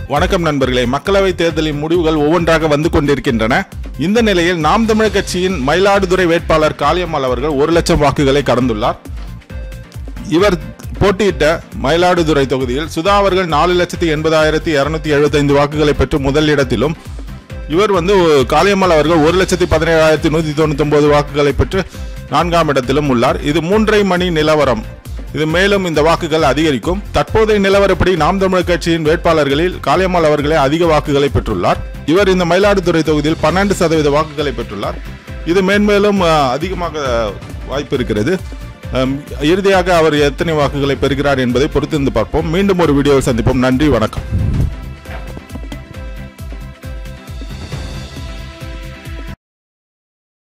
வணக்கம் நண்பர்களே மக்களவை தேர்தலின் முடிவுகள் ஒவ்வொன்றாக வந்து கொண்டிருக்கின்றன இந்த நிலையில் நாம் தமிழர் கட்சியின் மயிலாடுதுறை வேட்பாளர் காளியம்மாள் அவர்கள் ஒரு லட்சம் வாக்குகளை கடந்துள்ளார் இவர் போட்டியிட்ட மயிலாடுதுறை தொகுதியில் சுதா அவர்கள் நாலு லட்சத்தி எண்பதாயிரத்தி இருநூத்தி எழுபத்தைந்து வாக்குகளை பெற்று முதலிடத்திலும் இவர் வந்து காளியம்மாள் அவர்கள் ஒரு லட்சத்தி பதினேழாயிரத்தி நூத்தி தொண்ணூத்தி ஒன்பது வாக்குகளை பெற்று நான்காம் இடத்திலும் உள்ளார் இது மூன்றரை மணி நிலவரம் இது மேலும் இந்த வாக்குகள் அதிகரிக்கும் தற்போதைய நிலவரப்படி நாம் தமிழர் கட்சியின் வேட்பாளர்களில் காளியம்மாள் அவர்களே அதிக வாக்குகளை பெற்றுள்ளார் இவர் இந்த மயிலாடுதுறை தொகுதியில் பன்னெண்டு சதவீத வாக்குகளை பெற்றுள்ளார் இது மேன்மேலும் அஹ், அதிகமாக வாய்ப்பு இருக்கிறது அம், இறுதியாக அவர் எத்தனை வாக்குகளை பெறுகிறார் என்பதை பொறுத்திருந்து பார்ப்போம் மீண்டும் ஒரு வீடியோவில் சந்திப்போம் நன்றி வணக்கம்